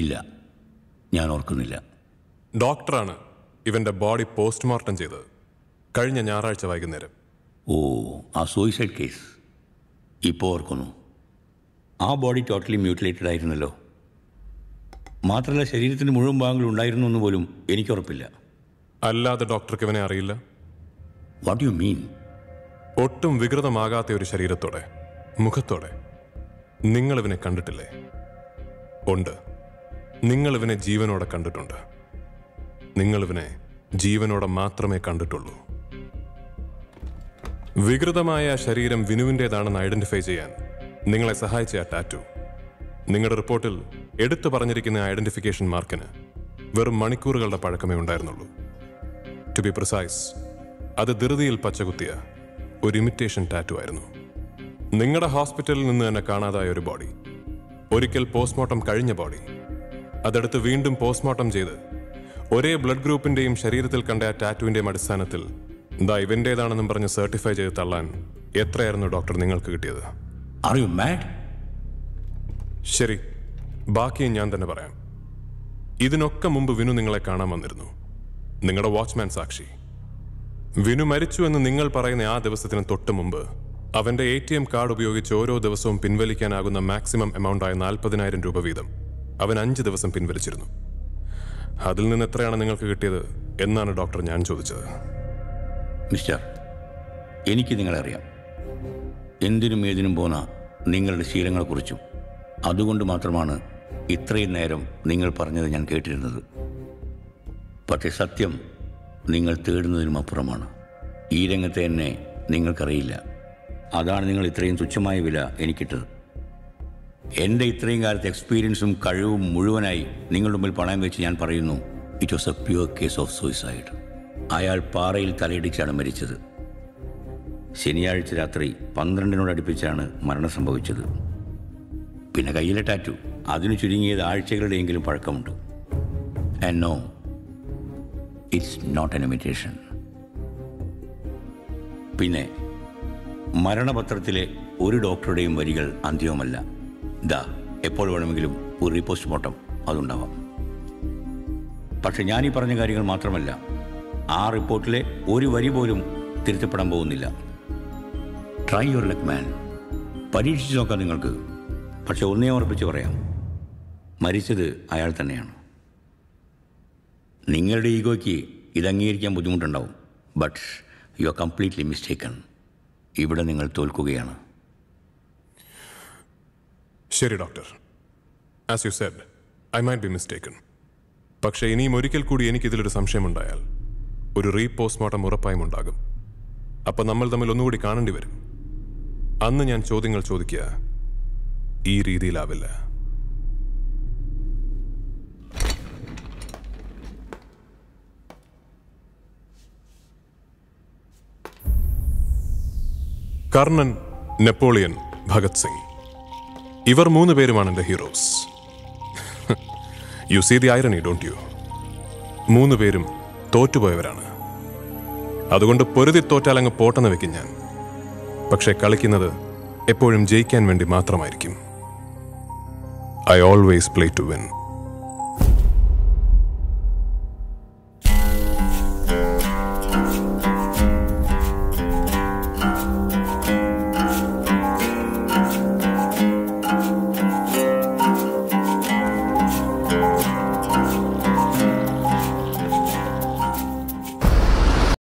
ഇല്ല ഞാൻ ഓർക്കുന്നില്ല ഡോക്ടറാണ് ഇവന്റെ ബോഡി പോസ്റ്റ്മോർട്ടം ചെയ്തത് കഴിഞ്ഞ ഞായറാഴ്ച വൈകുന്നേരം ഓ ആ സൂയിസൈഡ് കേസ് ഇപ്പോൾ ഓർക്കുന്നു ആ ബോഡി ടോട്ടലി മ്യൂട്ടിലേറ്റഡ് ആയിരുന്നല്ലോ മാത്രമല്ല ശരീരത്തിന് മുഴുവൻ ഭാഗങ്ങൾ ഉണ്ടായിരുന്നു എന്ന് പോലും എനിക്കുറപ്പില്ല അല്ലാതെ ഡോക്ടർക്ക് ഇവനെ അറിയില്ല വാട്ട് യു മീൻ ഒട്ടും വികൃതമാകാത്ത ഒരു ശരീരത്തോടെ മുഖത്തോടെ നിങ്ങൾ ഇവനെ കണ്ടിട്ടില്ലേ ഉണ്ട് നിങ്ങൾ ഇവനെ ജീവനോടെ കണ്ടിട്ടുണ്ട് നിങ്ങൾ ഇവനെ ജീവനോടെ മാത്രമേ കണ്ടിട്ടുള്ളൂ വികൃതമായ ആ ശരീരം വിനുവിൻ്റെതാണെന്ന് ഐഡന്റിഫൈ ചെയ്യാൻ നിങ്ങളെ സഹായിച്ച ആ ടാറ്റു നിങ്ങളുടെ റിപ്പോർട്ടിൽ എടുത്തു പറഞ്ഞിരിക്കുന്ന ഐഡന്റിഫിക്കേഷൻ മാർക്കിന് വെറും മണിക്കൂറുകളുടെ പഴക്കമേ ഉണ്ടായിരുന്നുള്ളൂ ടു ബി പ്രിസൈസ് അത് ധൃതിയിൽ പച്ചകുത്തിയ ഒരു ഇമിറ്റേഷൻ ടാറ്റു ആയിരുന്നു നിങ്ങളുടെ ഹോസ്പിറ്റലിൽ നിന്ന് തന്നെ കാണാതായ ഒരു ബോഡി ഒരിക്കൽ പോസ്റ്റ്മോർട്ടം കഴിഞ്ഞ ബോഡി അതെടുത്ത് വീണ്ടും പോസ്റ്റ്മോർട്ടം ചെയ്ത് ഒരേ ബ്ലഡ് ഗ്രൂപ്പിന്റെയും ശരീരത്തിൽ കണ്ട ആ ടാറ്റുവിന്റെയും അടിസ്ഥാനത്തിൽ ദാ ഇവന്റേതാണെന്നും പറഞ്ഞ് സർട്ടിഫൈ ചെയ്ത് തള്ളാൻ എത്രയായിരുന്നു ഡോക്ടർ നിങ്ങൾക്ക് കിട്ടിയത് ആർ യു മാഡ് ശരി ബാക്കിയും ഞാൻ തന്നെ പറയാം ഇതിനൊക്കെ മുമ്പ് വിനു നിങ്ങളെ കാണാൻ വന്നിരുന്നു നിങ്ങളുടെ വാച്ച്മാൻ സാക്ഷി വിനു മരിച്ചു എന്ന് നിങ്ങൾ പറയുന്ന ആ ദിവസത്തിന് തൊട്ട് മുമ്പ് അവന്റെ എ ടി എം കാർഡ് ഉപയോഗിച്ച് ഓരോ ദിവസവും പിൻവലിക്കാനാകുന്ന മാക്സിമം എമൗണ്ടായ നാൽപ്പതിനായിരം രൂപ വീതം അവൻ അഞ്ച് ദിവസം പിൻവലിച്ചിരുന്നു അതിൽ നിന്ന് എത്രയാണ് നിങ്ങൾക്ക് കിട്ടിയത് എന്നാണ് ഡോക്ടർ ഞാൻ ചോദിച്ചത് മിസ്റ്റർ എനിക്ക് നിങ്ങളെ അറിയാം എന്തിനും ഏതിനും പോന്ന നിങ്ങളുടെ ശീലങ്ങളെക്കുറിച്ചും അതുകൊണ്ട് മാത്രമാണ് ഇത്രയും നേരം നിങ്ങൾ പറഞ്ഞത് ഞാൻ കേട്ടിരുന്നത് പക്ഷേ സത്യം നിങ്ങൾ തേടുന്നതിനും അപ്പുറമാണ് ഈ രംഗത്തെ എന്നെ നിങ്ങൾക്കറിയില്ല അതാണ് നിങ്ങൾ ഇത്രയും തുച്ഛമായ വില എനിക്കിട്ടത് എൻ്റെ ഇത്രയും കാലത്തെ എക്സ്പീരിയൻസും കഴിവും മുഴുവനായി നിങ്ങളുടെ മുമ്പിൽ പണയം വെച്ച് ഞാൻ പറയുന്നു it was a pure case of suicide അയാൾ പാറയിൽ തലയിടിച്ചാണ് മരിച്ചത് ശനിയാഴ്ച രാത്രി പന്ത്രണ്ടിനോട് അടുപ്പിച്ചാണ് മരണം സംഭവിച്ചത് പിന്നെ കയ്യിലെ ടാറ്റു അതിന് ചുരുങ്ങിയത് ആഴ്ചകളുടെയെങ്കിലും പഴക്കമുണ്ട് and no it's not an imitation പിന്നെ മരണപത്രത്തിലെ ഒരു ഡോക്ടറുടെയും വരികൾ അന്തിമമല്ല ദാ എപ്പോൾ വേണമെങ്കിലും ഒരു റീപോസ്റ്റ്മോർട്ടം അതുണ്ടാവാം പക്ഷെ ഞാൻ ഈ പറഞ്ഞ കാര്യങ്ങൾ മാത്രമല്ല ആ റിപ്പോർട്ടിലെ ഒരു വരി പോലും തിരുത്തപ്പെടാൻ പോകുന്നില്ല ട്രൈ യുവർ ലക്ക് മാൻ പരീക്ഷിച്ച് നോക്കാം നിങ്ങൾക്ക് പക്ഷെ ഒന്നേ ഉറപ്പിച്ച് പറയാം മരിച്ചത് അയാൾ തന്നെയാണ് നിങ്ങളുടെ ഈഗോയ്ക്ക് ഇത് അംഗീകരിക്കാൻ ബുദ്ധിമുട്ടുണ്ടാവും but you are completely mistaken ഇവിടെ നിങ്ങൾ തോൽക്കുകയാണ് ശരി doctor as you said I might be mistaken പക്ഷേ ഇനിയും ഒരിക്കൽ കൂടി എനിക്കിതിലൊരു സംശയമുണ്ടായാൽ ഒരു റീ പോസ്റ്റ്മോർട്ടം ഉറപ്പായും ഉണ്ടാകും അപ്പം നമ്മൾ തമ്മിൽ ഒന്നുകൂടി കാണേണ്ടി വരും അന്ന് ഞാൻ ചോദ്യങ്ങൾ ചോദിക്കുക ഈ രീതിയിലാവില്ല കർണൻ നെപ്പോളിയൻ ഭഗത് സിംഗ് ഇവർ മൂന്ന് പേരുമാണ് എൻ്റെ heroes you see the irony don't you മൂന്ന് പേരും തോറ്റുപോയവരാണ് അതുകൊണ്ട് പൊരുതി തോറ്റാലങ്ങ് പോട്ടെന്ന് വെക്കും ഞാൻ പക്ഷെ കളിക്കുന്നത് എപ്പോഴും ജയിക്കാൻ വേണ്ടി മാത്രമായിരിക്കും I always play to win